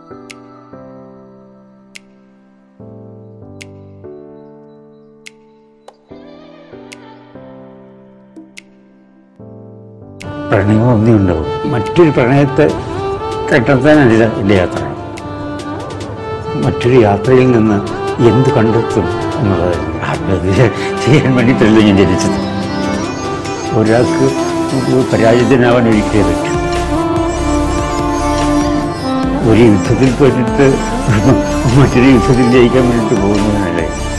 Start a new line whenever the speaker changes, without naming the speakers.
പ്രണയം ഒന്നേ ഉണ്ടാവും മറ്റൊരു പ്രണയത്തെ കണ്ടെത്താനല്ല എൻ്റെ യാത്ര മറ്റൊരു യാത്രയിൽ നിന്ന് എന്ത് കണ്ടെത്തും എന്നുള്ളതായിരുന്നു ആത്മഹത്യ ചെയ്യാൻ വേണ്ടിയിട്ടല്ല ഞാൻ ജനിച്ചത് ഒരാൾക്ക് പരാജിതനാവാൻ ഒരിക്കലേ പറ്റും ഒരു യുദ്ധത്തിൽ പോയിട്ട് മറ്റൊരു യുദ്ധത്തിൽ ജയിക്കാൻ വേണ്ടിയിട്ട് പോകുന്നതിനല്ലേ